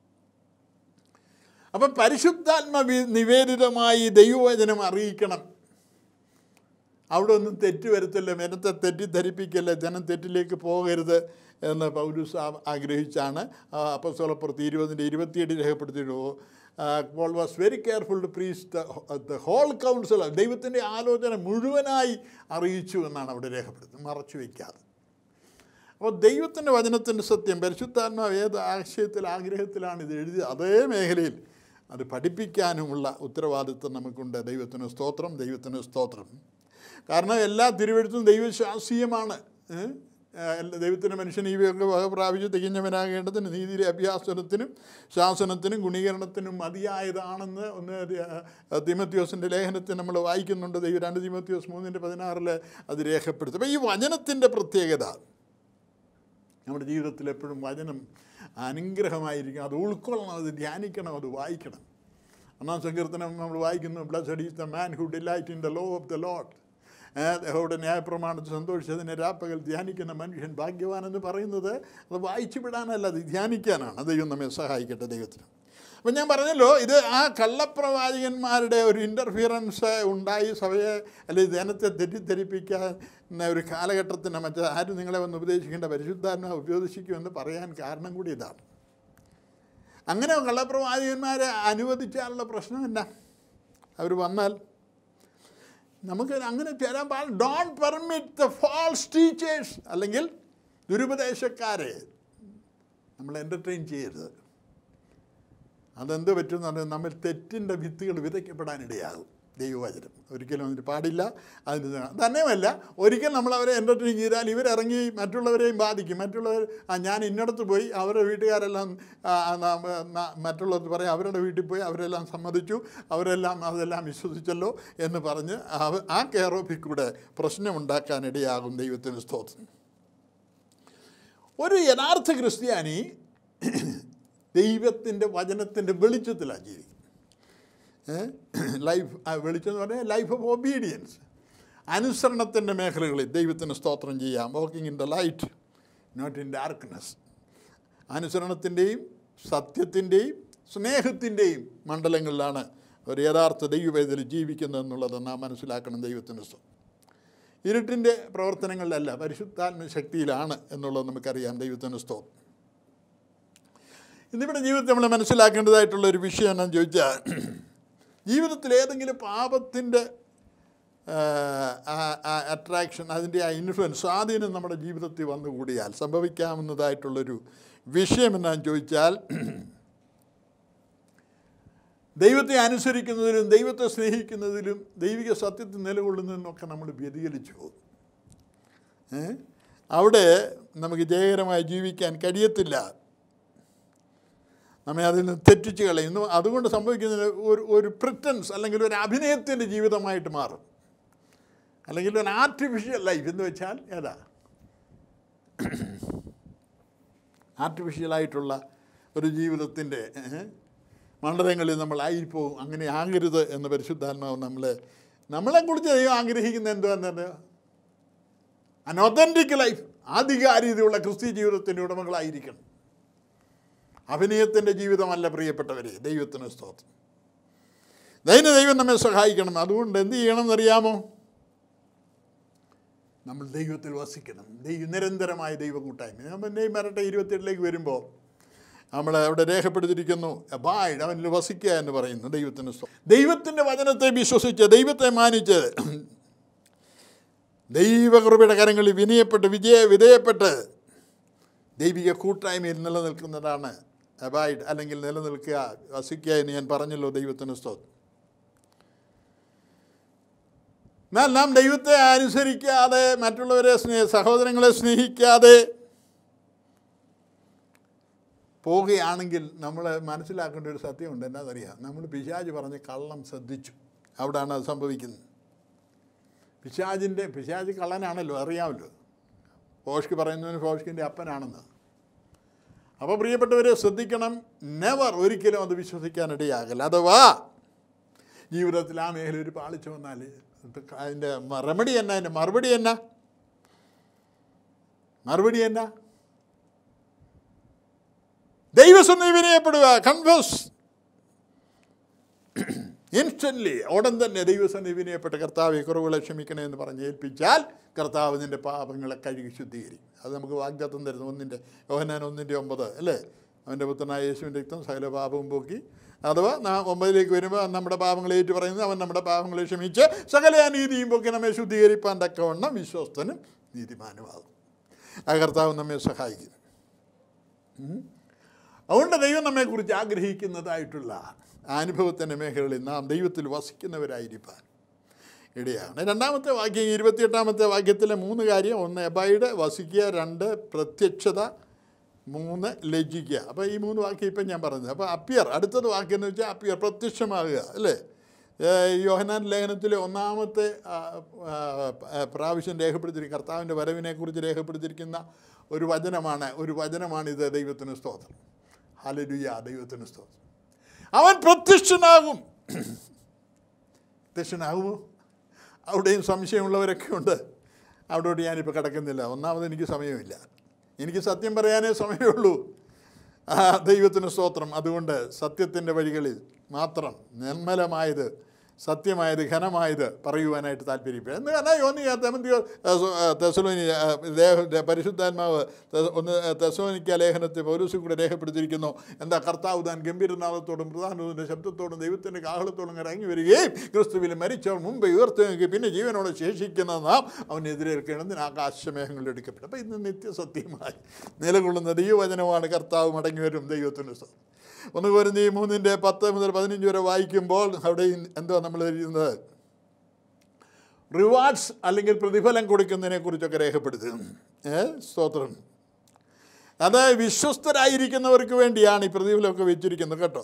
അപ്പം പരിശുദ്ധാത്മ വി- നിവേദിതമായി ദൈവവചനം അറിയിക്കണം അവിടെ ഒന്നും തെറ്റ് വരുത്തില്ല ജനത്തെ തെറ്റിദ്ധരിപ്പിക്കല്ല ജനം തെറ്റിലേക്ക് പോകരുത് എന്ന് പൗലൂസ് ആ- ആഗ്രഹിച്ചാണ് അപ്പസ്വലപ്പുറത്ത് ഇരുപതിൻ്റെ ഇരുപത്തിയേഴ് രേഖപ്പെടുത്തിയിട്ടു Paul was very careful to preach the whole counsel ദൈവത്തിൻ്റെ ആലോചന മുഴുവനായി അറിയിച്ചു എന്നാണ് അവിടെ രേഖപ്പെടുത്തുന്നത് മറച്ചു വയ്ക്കാതെ അപ്പോൾ ദൈവത്തിൻ്റെ വചനത്തിൻ്റെ സത്യം പരിശുദ്ധാത്മാവ് ഏത് ആശയത്തിൽ ആഗ്രഹത്തിലാണ് ഇത് എഴുതി അതേ മേഖലയിൽ അത് പഠിപ്പിക്കാനുമുള്ള ഉത്തരവാദിത്വം നമുക്കുണ്ട് ദൈവത്തിന് സ്തോത്രം ദൈവത്തിന് സ്തോത്രം കാരണം എല്ലാ തിരുവഴുത്തും ദൈവശാസ്ത്രീയമാണ് ഏ? ആ, എല്ലാ- ദൈവത്തിൻ്റെ മനുഷ്യൻ ഈ വക വക പ്രാപിച്ച് തികഞ്ഞവനാകേണ്ടതിന് നീതിയിലെ അഭ്യാസനത്തിനും ശാസനത്തിനും ഗുണീകരണത്തിനും മതിയായതാണെന്ന് ഒന്ന് തിമത്യോസിൻ്റെ ലേഖനത്തിൽ നമ്മൾ വായിക്കുന്നുണ്ട് ദൈവം രണ്ട് തിമത്യോസ് മൂന്നിൻ്റെ പതിനാറിൽ അത് രേഖപ്പെടുത്തും അപ്പോൾ ഈ വചനത്തിൻ്റെ പ്രത്യേകത നമ്മുടെ ജീവിതത്തിൽ എപ്പോഴും വചനം അനുഗ്രഹമായിരിക്കും അത് ഉൾക്കൊള്ളണം അത് ധ്യാനിക്കണം അത് വായിക്കണം ഒന്നാം സങ്കീർത്തനം നമ്മൾ വായിക്കുന്നു blessed is the man who delight in the law of the Lord യഹോയുടെ ന്യായപ്രമാണത്തിൽ സന്തോഷിച്ചതിനെ രാപ്പകൽ ധ്യാനിക്കുന്ന മനുഷ്യൻ ഭാഗ്യവാൻ എന്ന് പറയുന്നത് അത് വായിച്ചു വിടാനല്ല അത് ധ്യാനിക്കാനാണ് ദൈവം നമ്മെ സഹായിക്കട്ടെ ദൈവത്തിന് അപ്പം ഞാൻ പറഞ്ഞല്ലോ ഇത് ആ കള്ളപ്രവാചകന്മാരുടെ ഒരു ഇൻ്റർഫിയറൻസ് ഉണ്ടായി സഭയെ അല്ലെങ്കിൽ ജനത്തെ തെറ്റിദ്ധരിപ്പിക്കാൻ ഒരു കാലഘട്ടത്തിന് മറ്റേ ആരും നിങ്ങളെ വന്ന് ഉപദേശിക്കേണ്ട പരിശുദ്ധാത്മാ ഉപദേശിക്കുമെന്ന് പറയാൻ കാരണം കൂടി ഇതാണ് അങ്ങനെ കള്ളപ്രവാചകന്മാരെ അനുവദിച്ചാലുള്ള പ്രശ്നം എന്നാ അവർ വന്നാൽ നമുക്ക് അങ്ങനെ ചേരാൻ പാടില്ല don't permit the false teachers അല്ലെങ്കിൽ ദുരുപദേശക്കാരെ നമ്മൾ എൻ്റർടൈൻ ചെയ്യരുത് അതെന്ത് പറ്റുമെന്ന് പറഞ്ഞാൽ നമ്മൾ തെറ്റിൻ്റെ വിത്തുകൾ വിതയ്ക്കപ്പെടാനിടയാകും ദൈവവചനം ഒരിക്കലും അതിന് പാടില്ല അതിന് തന്നെയുമല്ല ഒരിക്കൽ നമ്മൾ അവരെ എൻ്റർടൈൻ ചെയ്താൽ ഇവരിറങ്ങി മറ്റുള്ളവരെയും ബാധിക്കും മറ്റുള്ളവർ ആ ഞാൻ ഇന്നടത്ത് പോയി അവരുടെ വീട്ടുകാരെല്ലാം ആ, ആ, ന- ന- മറ്റുള്ളവർ പറയും അവരുടെ വീട്ടിൽ പോയി അവരെല്ലാം സമ്മതിച്ചു അവരെല്ലാം അതെല്ലാം വിശ്വസിച്ചല്ലോ എന്ന് പറഞ്ഞ് അവ- ആ കെയർ ഓഫിൽ കൂടെ പ്രശ്നമുണ്ടാക്കാനിടയാകും ദൈവത്തിന് സ്തോത്രം ഒരു യഥാർത്ഥ ക്രിസ്ത്യാനി ദൈവത്തിൻ്റെ വചനത്തിൻ്റെ വെളിച്ചത്തിലാണ് ജീവിക്കുന്നത് ലൈഫ് വെളിച്ചം എന്ന് പറഞ്ഞാൽ ലൈഫ് ഓഫ് ഒബീഡിയൻസ് അനുസരണത്തിൻ്റെ മേഖലകളിൽ ദൈവത്തിന് സ്തോത്രം ചെയ്യാം walking in the light not in darkness അനുസരണത്തിൻ്റെയും സത്യത്തിൻ്റെയും സ്നേഹത്തിൻ്റെയും മണ്ഡലങ്ങളിലാണ് ഒരു യഥാർത്ഥ ദൈവവേദന ജീവിക്കുന്നത് എന്നുള്ളത് നാം മനസ്സിലാക്കണം ദൈവത്തിന് സ്തോത്രം ഇരുട്ടിൻ്റെ പ്രവർത്തനങ്ങളിലല്ല പരിശുദ്ധാത്മ ശക്തിയിലാണ് എന്നുള്ളത് നമുക്കറിയാം ദൈവത്തിന് സ്തോത്രം ഇന്നിവിടെ ജീവിതത്തിൽ നമ്മൾ മനസ്സിലാക്കേണ്ടതായിട്ടുള്ള ഒരു വിഷയം എന്നാന്ന് ചോദിച്ചാൽ ജീവിതത്തിൽ ഏതെങ്കിലും പാപത്തിൻ്റെ അട്രാക്ഷൻ അതിൻ്റെ ആ ഇൻഫ്ലുവൻസ് സ്വാധീനം നമ്മുടെ ജീവിതത്തിൽ വന്നുകൂടിയാൽ സംഭവിക്കാവുന്നതായിട്ടുള്ളൊരു വിഷയം എന്നാന്ന് ചോദിച്ചാൽ ദൈവത്തെ അനുസരിക്കുന്നതിലും ദൈവത്തെ സ്നേഹിക്കുന്നതിലും ദൈവിക സത്യത്തിൽ നിലകൊള്ളുന്നതിനൊക്കെ നമ്മൾ വ്യതിചലിച്ചു പോകും ഏ? അവിടെ നമുക്ക് ജയകരമായി ജീവിക്കാൻ കഴിയത്തില്ല നമ്മെ അതിൽ നിന്ന് തെറ്റിച്ച് കളയുന്നു അതുകൊണ്ട് സംഭവിക്കുന്നത് ഒരു ഒരു പ്രിറ്റൻസ് അല്ലെങ്കിൽ ഒരു അഭിനയത്തിൻ്റെ ജീവിതമായിട്ട് മാറും അല്ലെങ്കിൽ ഒരു ആർട്ടിഫിഷ്യൽ ലൈഫ് എന്ന് വെച്ചാൽ ഏതാ ആർട്ടിഫിഷ്യലായിട്ടുള്ള ഒരു ജീവിതത്തിൻ്റെ മണ്ഡലങ്ങളിൽ നമ്മൾ ആയിപ്പോവും അങ്ങനെ ആകരുത് എന്ന് പരിശുദ്ധാത്മാവ് നമ്മളെ നമ്മളെക്കുറിച്ച് ദൈവം ആഗ്രഹിക്കുന്ന എന്തുവാന്ന് അനൊതൻറ്റിക് ലൈഫ് ആധികാരികതയുള്ള ക്രിസ്ത്യ ജീവിതത്തിൻ്റെ ഉടമകളായിരിക്കണം അഭിനയത്തിൻ്റെ ജീവിതമല്ല പ്രിയപ്പെട്ടവരെ ദൈവത്തിന് സ്തോത്രം ദൈന ദൈവം നമ്മെ സഹായിക്കണം അതുകൊണ്ട് എന്ത് ചെയ്യണമെന്നറിയാമോ നമ്മൾ ദൈവത്തിൽ വസിക്കണം ദൈവ നിരന്തരമായ ദൈവ കൂട്ടായ്മ നമ്മൾ നെയ് മരട്ടെ ഇരുപത്തിയെട്ടിലേക്ക് വരുമ്പോൾ നമ്മൾ അവിടെ രേഖപ്പെടുത്തിയിരിക്കുന്നു അബായിഡ് അവനിൽ വസിക്കുക എന്ന് പറയുന്നു ദൈവത്തിന് സ്തോത്രം ദൈവത്തിൻ്റെ വചനത്തെ വിശ്വസിച്ച് ദൈവത്തെ മാനിച്ച് ദൈവകൃപയുടെ കരങ്ങളിൽ വിനയപ്പെട്ട് വിജയ വിധേയപ്പെട്ട് ദൈവിക കൂട്ടായ്മയിൽ നിലനിൽക്കുന്നതാണ് അബായിഡ് അല്ലെങ്കിൽ നിലനിൽക്കുക വസിക്കുക എന്ന് ഞാൻ പറഞ്ഞല്ലോ ദൈവത്തിന് സ്തോത്രം എന്നാൽ നാം ദൈവത്തെ അനുസരിക്കാതെ മറ്റുള്ളവരെ സ്നേഹ സഹോദരങ്ങളെ സ്നേഹിക്കാതെ പോവുകയാണെങ്കിൽ നമ്മൾ മനസ്സിലാക്കേണ്ട ഒരു സത്യമുണ്ട് എന്നാന്നറിയാം നമ്മൾ പിശാജ് പറഞ്ഞ് കള്ളം ശ്രദ്ധിച്ചു അവിടാണ് അത് സംഭവിക്കുന്നത് പിശാജിൻ്റെ പിശാജ് കള്ളനാണല്ലോ അറിയാമല്ലോ ഫോഷ്ക്ക് പറയുന്നതിന് ഫോഷ്കിൻ്റെ അപ്പനാണെന്ന് അപ്പോൾ പ്രിയപ്പെട്ടവരെ ശ്രദ്ധിക്കണം നെവർ ഒരിക്കലും അത് വിശ്വസിക്കാനിടയാകല്ല അഥവാ ജീവിതത്തിൽ ആ മേഖല ഒരു പാളിച്ച വന്നാൽ അതിൻ്റെ റെമഡി എന്നാ അതിൻ്റെ മറുപടി എന്നാ മറുപടി എന്നാ ദൈവസന്ധി വിനയപ്പെടുക കൺഫസ് ഇൻസ്റ്റൻ്റ്ലി ഉടൻ തന്നെ ദൈവസന്ധി വിനയപ്പെട്ട് കർത്താവ് കുറവുകളെ ക്ഷമിക്കണേ എന്ന് പറഞ്ഞ് ഏൽപ്പിച്ചാൽ കർത്താവ് നിൻ്റെ പാപങ്ങളെ കഴുകി ശുദ്ധീകരിക്കും അത് നമുക്ക് വാഗ്ദത്തം തരുന്നു ഒന്നിൻ്റെ യോഹനാൻ ഒന്നിൻ്റെ ഒമ്പത് അല്ലേ അവൻ്റെ പുത്രനായ യേശുവിൻ്റെ രക്തം സകല പാപവും പോക്കി അഥവാ നാം ഒമ്പതിലേക്ക് വരുമ്പോൾ നമ്മുടെ പാപങ്ങളെ ഏറ്റു പറയുന്നത് അവൻ നമ്മുടെ പാപങ്ങളെ ക്ഷമിച്ച് സകല അനീതിയും പോക്കി നമ്മെ ശുദ്ധീകരിപ്പാൻ തക്കവണ്ണം വിശ്വസ്തനും നീതിമാനുമാകും ആ കർത്താവ് നമ്മെ സഹായിക്കും ഉം. അതുകൊണ്ട് ദൈവം നമ്മെക്കുറിച്ച് ആഗ്രഹിക്കുന്നതായിട്ടുള്ള ആ അനുഭവത്തിൻ്റെ മേഖലകളിൽ നാം ദൈവത്തിൽ വസിക്കുന്നവരായിരിക്കാൻ ഇടയാണ് രണ്ടാമത്തെ വാക്യം ഇരുപത്തിയെട്ടാമത്തെ വാക്യത്തിലെ മൂന്ന് കാര്യം ഒന്ന് എബൈഡ് വസിക്കുക രണ്ട് പ്രത്യക്ഷത മൂന്ന് ലജ്ജിക്കുക അപ്പോൾ ഈ മൂന്ന് വാക്യം ഇപ്പം ഞാൻ പറഞ്ഞത് അപ്പോൾ അപ്പിയർ അടുത്തത് വാക്യം എന്ന് വെച്ചാൽ അപ്പിയർ പ്രത്യക്ഷമാകുക അല്ലേ ഏഹ് യോഹനാൻ ലേഖനത്തിലെ ഒന്നാമത്തെ ആ, ആ, ആ, പ്രാവശ്യം രേഖപ്പെടുത്തിയിരിക്കുന്ന കർത്താവിൻ്റെ വരവിനെക്കുറിച്ച് രേഖപ്പെടുത്തിയിരിക്കുന്ന ഒരു വചനമാണ് ഒരു വചനമാണിത് ദൈവത്തിന് സ്തോത്രം ഹലരുയ ദൈവത്തിന് സ്തോത്രം അവൻ പ്രത്യക്ഷനാകും പ്രത്യക്ഷനാകുമോ അവിടെയും സംശയമുള്ളവരൊക്കെ ഉണ്ട് അവിടോട്ട് ഞാനിപ്പോൾ കിടക്കുന്നില്ല ഒന്നാമത് എനിക്ക് സമയമില്ല എനിക്ക് സത്യം പറയാനേ സമയമുള്ളൂ ആ ദൈവത്തിന് സ്തോത്രം അതുകൊണ്ട് സത്യത്തിൻ്റെ വഴികളിൽ മാത്രം നിർമ്മലമായത് സത്യമായത് ഘനമായത് പറയുവാനായിട്ട് താല്പര്യപ്പെടും എന്ന് പറഞ്ഞാൽ യോനി തെമന്തിയോ തെസലോനി ദേഹ പരിശുദ്ധാത്മാവ് തെ- ഒന്ന് തെസലോനിക്ക ലേഖനത്തെ പൗരൂസിൽ കൂടെ രേഖപ്പെടുത്തിയിരിക്കുന്നു എന്താ കർത്താവ് താൻ ഗംഭീരനാഥത്തോടും പ്രധാനത്തിൻ്റെ ശബ്ദത്തോടും ദൈവത്തിൻ്റെ കാഹളത്തോടും ഇറങ്ങി വരികയും ക്രിസ്തുവിൽ മരിച്ചവൻ മുമ്പ് ഉയർത്തുകയും പിന്നെ ജീവനോടെ ശേഷിക്കുന്ന നാം അവനെതിരേൽക്കണമെന്ന് ആകാശമേഘങ്ങളിൽ എടുക്കപ്പെടും അപ്പോൾ ഇന്ന് നിത്യസത്യമായി നിലകൊള്ളുന്ന ദൈവവചനമാണ് കർത്താവ് മടങ്ങി വരും ദൈവത്തിൻ്റെ സ്തോത്രം ഒന്ന് കോരിന്തി മൂന്നിൻ്റെ പത്ത് മുതൽ പതിനഞ്ച് വരെ വായിക്കുമ്പോൾ അവിടെ എന്തുവാ നമ്മൾ എഴുതുന്നത് റിവാർഡ്സ് അല്ലെങ്കിൽ പ്രതിഫലം കൊടുക്കുന്നതിനെ കുറിച്ചൊക്കെ രേഖപ്പെടുത്തുന്നു ഏ സ്തോത്രം അത് വിശ്വസ്തരായിരിക്കുന്നവർക്ക് വേണ്ടിയാണ് ഈ പ്രതിഫലമൊക്കെ വെച്ചിരിക്കുന്നത് കേട്ടോ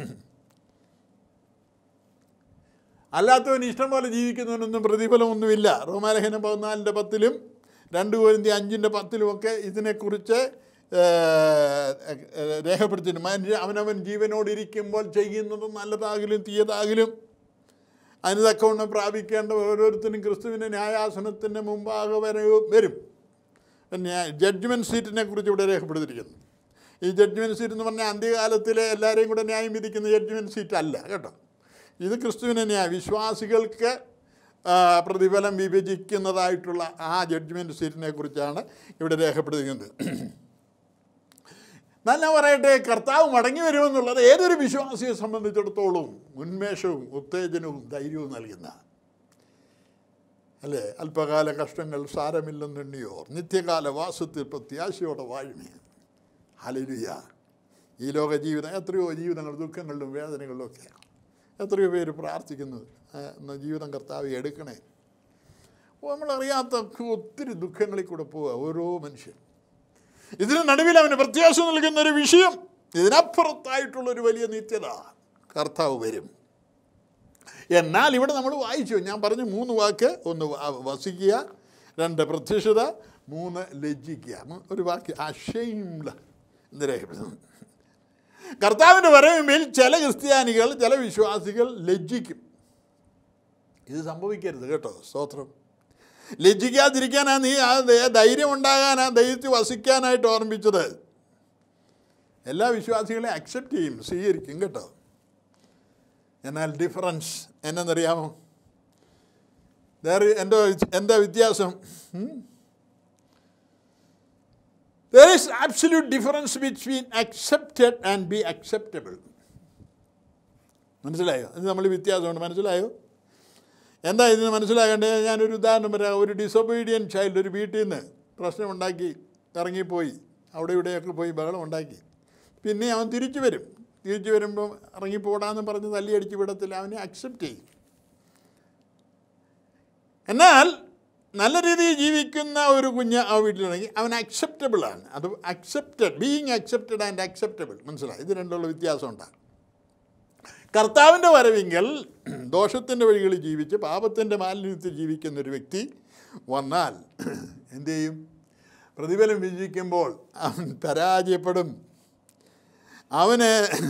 അല്ലാത്തവന് ഇഷ്ടം പോലെ ജീവിക്കുന്നവനൊന്നും പ്രതിഫലമൊന്നുമില്ല റോമാലേഖനം പതിനാലിൻ്റെ പത്തിലും രണ്ട് കോരിന്തി അഞ്ചിൻ്റെ പത്തിലുമൊക്കെ ഇതിനെക്കുറിച്ച് രേഖപ്പെടുത്തിയിട്ടുണ്ട് മനുഷ്യ അവനവൻ ജീവനോടിരിക്കുമ്പോൾ ചെയ്യുന്നതും നല്ലതാകിലും തീയതാകിലും അതിന് തക്കവണ്ണം പ്രാപിക്കേണ്ട ഓരോരുത്തരും ക്രിസ്തുവിൻ്റെ ന്യായാസനത്തിൻ്റെ മുമ്പാകെ വരെ വരും ന്യായ ജഡ്ജ്മെൻറ്റ് സീറ്റിനെ കുറിച്ച് ഇവിടെ രേഖപ്പെടുത്തിയിരിക്കുന്നു ഈ ജഡ്ജ്മെൻറ്റ് സീറ്റ് എന്ന് പറഞ്ഞാൽ അന്ത്യകാലത്തിലെ എല്ലാവരെയും കൂടെ ന്യായം വിധിക്കുന്ന ജഡ്ജ്മെൻറ്റ് സീറ്റ് അല്ല കേട്ടോ ഇത് ക്രിസ്തുവിനെ ന്യായ വിശ്വാസികൾക്ക് ആ, പ്രതിഫലം വിഭജിക്കുന്നതായിട്ടുള്ള ആ ജഡ്ജ്മെൻറ്റ് സീറ്റിനെ കുറിച്ചാണ് ഇവിടെ രേഖപ്പെടുത്തിയിരിക്കുന്നത് നല്ല പറയട്ടെ കർത്താവ് മടങ്ങി വരുമെന്നുള്ളത് ഏതൊരു വിശ്വാസിയെ സംബന്ധിച്ചിടത്തോളം ഉന്മേഷവും ഉത്തേജനവും ധൈര്യവും നൽകുന്ന അല്ലേ അല്പകാല കഷ്ടങ്ങൾ സാരമില്ലെന്നെണ്ണിയോ നിത്യകാല വാസത്തിൽ പ്രത്യാശയോടെ വാഴുമേ ഹലരുയ ഈ ലോക ജീവിതം എത്രയോ ജീവിതങ്ങൾ ദുഃഖങ്ങളിലും വേദനകളിലും ഒക്കെയാണ് എത്രയോ പേര് പ്രാർത്ഥിക്കുന്നു ആ, എന്നാ ജീവിതം കർത്താവ് എടുക്കണേ അപ്പോൾ നമ്മളറിയാത്ത ഒത്തിരി ദുഃഖങ്ങളിൽ കൂടെ പോവുക ഓരോ മനുഷ്യൻ ഇതിന് നടുവിൽ അവന് പ്രത്യാശ നൽകുന്ന ഒരു വിഷയം ഇതിനപ്പുറത്തായിട്ടുള്ളൊരു വലിയ നിത്യത കർത്താവ് വരും എന്നാൽ ഇവിടെ നമ്മൾ വായിച്ചു ഞാൻ പറഞ്ഞ മൂന്ന് വാക്ക് ഒന്ന് വ- വസിക്കുക രണ്ട് പ്രത്യക്ഷത മൂന്ന് ലജ്ജിക്കുക മൂ- ഒരു വാക്ക് അഷെയിംഡ് എന്ന് രേഖപ്പെടുത്തുന്നു കർത്താവിൻ്റെ വരവിൽ ചില ക്രിസ്ത്യാനികൾ ചില വിശ്വാസികൾ ലജ്ജിക്കും ഇത് സംഭവിക്കരുത് കേട്ടോ സ്തോത്രം ലജ്ജിക്കാതിരിക്കാനാ നീ ആ ദ- ധൈര്യം ഉണ്ടാകാനാ ധൈര്യത്തിൽ വസിക്കാനായിട്ട് ഓർമ്മിച്ചത് എല്ലാ വിശ്വാസികളെയും അക്സെപ്റ്റ് ചെയ്യും സ്വീകരിക്കും കേട്ടോ എന്നാൽ ഡിഫറൻസ് എന്നറിയാമോ വേറെ എൻ്റെ എന്താ വ്യത്യാസം there is absolute difference between accepted and be acceptable മനസ്സിലായോ ഇത് നമ്മൾ വ്യത്യാസമുണ്ട് മനസ്സിലായോ എന്താ ഇതിന് മനസ്സിലാകേണ്ടത് ഞാനൊരു ഉദാഹരണം പറയാം ഒരു ഡിസൊബീഡിയൻ ചൈൽഡ് ഒരു വീട്ടിൽ നിന്ന് പ്രശ്നമുണ്ടാക്കി ഇറങ്ങിപ്പോയി അവിടെ ഇവിടെയൊക്കെ പോയി ബഹളം ഉണ്ടാക്കി പിന്നെ അവൻ തിരിച്ചു വരും തിരിച്ചു വരുമ്പം ഇറങ്ങിപ്പോടാന്ന് പറഞ്ഞ് തല്ലിയടിച്ച് വിടത്തില്ല അവനെ അക്സെപ്റ്റ് ചെയ്യും എന്നാൽ നല്ല രീതിയിൽ ജീവിക്കുന്ന ഒരു കുഞ്ഞ് ആ വീട്ടിലുണ്ടെങ്കിൽ അവൻ അക്സെപ്റ്റബിൾ ആണ് അത് accepted being accepted and acceptable മനസ്സിലായി ഇത് രണ്ടുള്ള വ്യത്യാസം ഉണ്ടാകും കർത്താവിൻ്റെ വരവിങ്കൽ ദോഷത്തിൻ്റെ വഴികളിൽ ജീവിച്ച് പാപത്തിൻ്റെ മാലിന്യത്തിൽ ജീവിക്കുന്ന ഒരു വ്യക്തി വന്നാൽ എന്തു ചെയ്യും പ്രതിഫലം വിജയിക്കുമ്പോൾ അവൻ പരാജയപ്പെടും അവന്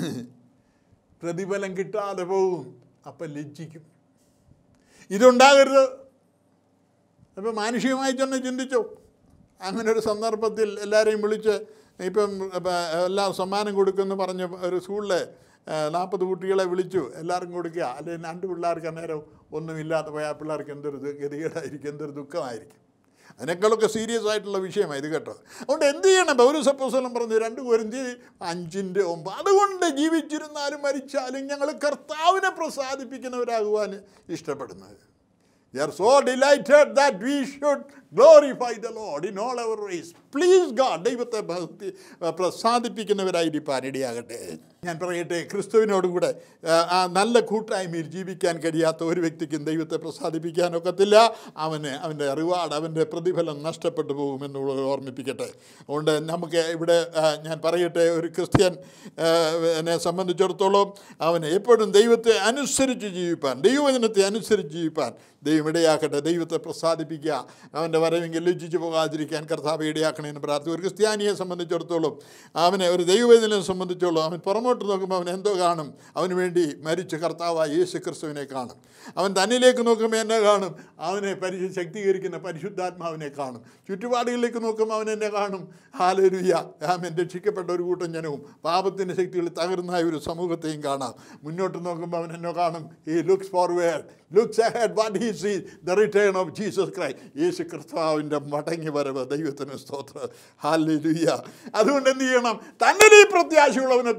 പ്രതിഫലം കിട്ടാതെ പോകും അപ്പം ലജ്ജിക്കും ഇതുണ്ടാകരുത് അപ്പോൾ മാനുഷികമായി തന്നെ ചിന്തിച്ചോ അങ്ങനെ ഒരു സന്ദർഭത്തിൽ എല്ലാവരെയും വിളിച്ച് ഇപ്പം ഇപ്പം എല്ലാ സമ്മാനം കൊടുക്കുമെന്ന് പറഞ്ഞ് ഒരു സ്കൂളിലെ നാൽപ്പത് കുട്ടികളെ വിളിച്ചു എല്ലാവർക്കും കൊടുക്കുക അല്ലെങ്കിൽ രണ്ട് പിള്ളേർക്ക് അന്നേരം ഒന്നുമില്ലാതെ പോയാൽ ആ പിള്ളേർക്ക് എന്തൊരു ദു- ഗതികേടായിരിക്കും എന്തൊരു ദുഃഖമായിരിക്കും അതിനേക്കാളൊക്കെ സീരിയസ് ആയിട്ടുള്ള വിഷയമാണ് ഇത് കേട്ടോ അതുകൊണ്ട് എന്ത് ചെയ്യണം പൗരസപ്പോസലം പറഞ്ഞു രണ്ട് കോരിന്തി അഞ്ചിൻ്റെ ഒമ്പത് അതുകൊണ്ട് ജീവിച്ചിരുന്നാലും മരിച്ചാലും ഞങ്ങൾ കർത്താവിനെ പ്രസാദിപ്പിക്കുന്നവരാകുവാൻ ഇഷ്ടപ്പെടുന്നത് We are so delighted that we should glorify the Lord in all our ways. Please God, ദൈവത്തെ ഭക്തി പ്രസാദിപ്പിക്കുന്നവരായിരിക്കാൻ ഇടയാകട്ടെ ഞാൻ പറയട്ടെ ക്രിസ്തുവിനോടുകൂടെ ആ, ആ നല്ല കൂട്ടായ്മയിൽ ജീവിക്കാൻ കഴിയാത്ത ഒരു വ്യക്തിക്കും ദൈവത്തെ പ്രസാദിപ്പിക്കാനൊക്കത്തില്ല അവന് അവൻ്റെ റിവാർഡ് അവൻ്റെ പ്രതിഫലം നഷ്ടപ്പെട്ടു പോകുമെന്നുള്ളത് ഓർമ്മിപ്പിക്കട്ടെ അതുകൊണ്ട് നമുക്ക് ഇവിടെ ആ, ഞാൻ പറയട്ടെ ഒരു ക്രിസ്ത്യൻ ആ, എന്നെ സംബന്ധിച്ചിടത്തോളം അവന് എപ്പോഴും ദൈവത്തെ അനുസരിച്ച് ജീവിപ്പാൻ ദൈവവചനത്തെ അനുസരിച്ച് ജീവിപ്പാൻ ദൈവം ഇടയാക്കട്ടെ ദൈവത്തെ പ്രസാദിപ്പിക്കുക അവൻ്റെ വരവെങ്കിൽ ലജ്ജിച്ചു പോകാതിരിക്കാൻ കർത്താവ് ഇടയാക്കണമെന്ന് പ്രാർത്ഥിക്കും ഒരു ക്രിസ്ത്യാനിയെ സംബന്ധിച്ചിടത്തോളം അവനെ ഒരു ദൈവവേദനയെ സംബന്ധിച്ചോളം അവൻ പുറമോട്ട് നോക്കുമ്പോൾ അവൻ എന്തോ കാണും അവന് വേണ്ടി മരിച്ച കർത്താവായ യേശു ക്രിസ്തുവിനെ കാണും അവൻ തന്നിലേക്ക് നോക്കുമ്പോൾ എന്നെ കാണും അവനെ പരിശു ശക്തീകരിക്കുന്ന പരിശുദ്ധാത്മാവിനെ കാണും ചുറ്റുപാടുകളിലേക്ക് നോക്കുമ്പോൾ അവൻ എന്നെ കാണും ഹാലരുയ അവൻ രക്ഷിക്കപ്പെട്ട ഒരു കൂട്ടം ജനവും പാപത്തിൻ്റെ ശക്തികൾ തകർന്ന ഒരു സമൂഹത്തെയും കാണാം മുന്നോട്ട് നോക്കുമ്പോൾ അവൻ എന്നെ കാണും ഈ looks forward looks ahead what he see the return of Jesus Christ യേശു കർത്താവിൻ്റെ മടങ്ങി വരവ് ദൈവത്തിന് സ്തോത്രം ഹാലരുയ അതുകൊണ്ട് എന്ത് ചെയ്യണം തന്നിൽ ഈ പ്രത്യാശയുള്ളവനൊക്കെ താൻ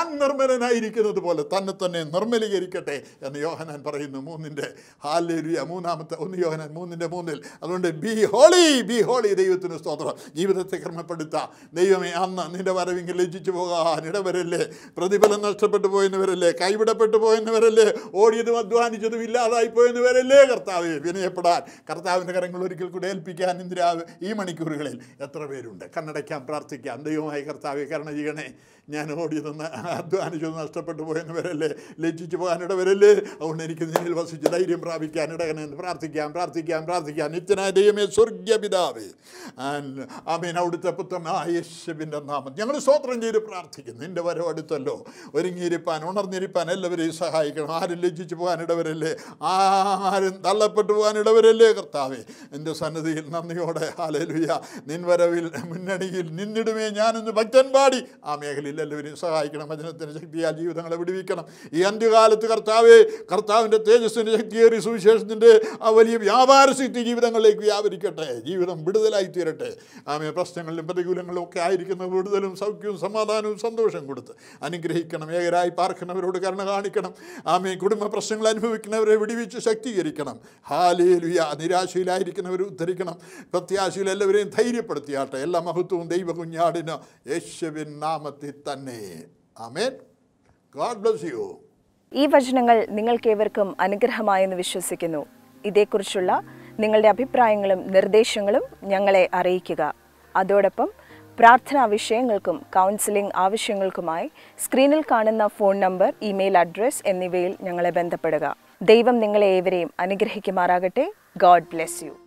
നിർമ്മലനായിരിക്കുന്നത് പോലെ തന്നെ തന്നെ നിർമ്മലീകരിക്കട്ടെ എന്ന് യോഹനാൻ പറയുന്നു മൂന്നിൻ്റെ ഹാലേരിയ മൂന്നാമത്തെ ഒന്ന് യോഹനാൻ മൂന്നിൻ്റെ മൂന്നിൽ അതുകൊണ്ട് ബി ഹോളി ബി ഹോളി ദൈവത്തിന് സ്തോത്രം ജീവിതത്തെ ക്രമപ്പെടുത്താം ദൈവമേ അന്ന് നിന്റെ വരവിങ്കിൽ ലജ്ജിച്ചു പോകാൻ ഇടവരല്ലേ പ്രതിഫലം നഷ്ടപ്പെട്ടു പോയെന്നവരല്ലേ കൈവിടപ്പെട്ടു പോയെന്നവരല്ലേ ഓടിയതും അധ്വാനിച്ചതും ഇല്ലാതായി പോയെന്നവരല്ലേ കർത്താവെ വിനയപ്പെടാൻ കർത്താവിൻ്റെ കരങ്ങൾ ഒരിക്കൽ കൂടെ ഏൽപ്പിക്കാൻ ഇന്ദിരാവ് ഈ മണിക്കൂറുകളിൽ എത്ര പേരുണ്ട് കണ്ണടയ്ക്കാൻ പ്രാർത്ഥിക്കാം ദൈവമായി കർത്താവെ കരുണ ചെയ്യണേ ഞാൻ ഓടിയതെന്ന് അധ്വാനിച്ചത് നഷ്ടപ്പെട്ടു പോയെന്നവരല്ലേ ലജ്ജിച്ചു പോകാനിടവരല്ലേ അതുകൊണ്ട് എനിക്ക് നിന്നിൽ വസിച്ച് ധൈര്യം പ്രാപിക്കാൻ ഇടകനെന്ന് പ്രാർത്ഥിക്കാം പ്രാർത്ഥിക്കാം പ്രാർത്ഥിക്കാം നിത്യനായ ദൈവമേ സ്വർഗീയ പിതാവേ ആമീൻ അവിടുത്തെ പുത്രനായ യേശുവിൻ്റെ നാമം ഞങ്ങൾ സ്തോത്രം ചെയ്ത് പ്രാർത്ഥിക്കുന്നു നിൻ്റെ വരവ് അടുത്തല്ലോ ഒരുങ്ങിയിരിപ്പാൻ ഉണർന്നിരിപ്പാൻ എല്ലാവരെയും സഹായിക്കണം ആരും ലജ്ജിച്ചു പോകാനിടവരല്ലേ ആരും തള്ളപ്പെട്ടു പോകാനിടവരല്ലേ കർത്താവേ എൻ്റെ സന്നദ്ധിയിൽ നന്ദിയോടെ ഹാലലുയ നിൻ വരവിൽ മുന്നണിയിൽ നിന്നിടുമേ ഞാനെന്ന് ഭക്തൻ പാടി ആ മേഖലയിൽ എല്ലാവരെയും സഹായിക്കണം വചനത്തിൻ്റെ ശക്തിയാൽ ജീവിതങ്ങളെ വിടുവിക്കണം ഈ അന്ത്യകാലത്ത് കർത്താവെ കർത്താവിൻ്റെ തേജസ്സിൻ്റെ ശക്തിയേറി സുവിശേഷത്തിൻ്റെ ആ വലിയ വ്യാപാര ശക്തി ജീവിതങ്ങളിലേക്ക് വ്യാപരിക്കട്ടെ ജീവിതം വിടുതലായി തീരട്ടെ ആമേ പ്രശ്നങ്ങളിലും പ്രതികൂലങ്ങളിലും ഒക്കെ ആയിരിക്കുന്ന വിടുതലും സൗഖ്യവും സമാധാനവും സന്തോഷം കൊടുത്ത് അനുഗ്രഹിക്കണം ഏകരായി പാർക്കുന്നവരോട് കരുണ കാണിക്കണം ആമേ കുടുംബ പ്രശ്നങ്ങൾ അനുഭവിക്കുന്നവരെ വിടിവിച്ച് ശക്തീകരിക്കണം ഹാലേലുയ നിരാശയിലായിരിക്കുന്നവരെ ഉദ്ധരിക്കണം പ്രത്യാശയിൽ എല്ലാവരെയും ധൈര്യപ്പെടുത്തിയാട്ടെ എല്ലാ മഹത്വവും ദൈവ കുഞ്ഞാടിന് യേശുവിൻ നാമത്തിൽ തന്നെ ആമേൻ ഗോഡ് ബ്ലസ് യു ഈ വചനങ്ങൾ നിങ്ങൾക്കേവർക്കും അനുഗ്രഹമായെന്ന് വിശ്വസിക്കുന്നു ഇതേക്കുറിച്ചുള്ള നിങ്ങളുടെ അഭിപ്രായങ്ങളും നിർദ്ദേശങ്ങളും ഞങ്ങളെ അറിയിക്കുക അതോടൊപ്പം പ്രാർത്ഥനാ വിഷയങ്ങൾക്കും കൗൺസിലിംഗ് ആവശ്യങ്ങൾക്കുമായി സ്ക്രീനിൽ കാണുന്ന ഫോൺ നമ്പർ ഇമെയിൽ അഡ്രസ് എന്നിവയിൽ ഞങ്ങളെ ബന്ധപ്പെടുക ദൈവം നിങ്ങളെ ഏവരെയും അനുഗ്രഹിക്കുമാറാകട്ടെ ഗോഡ് ബ്ലെസ് യു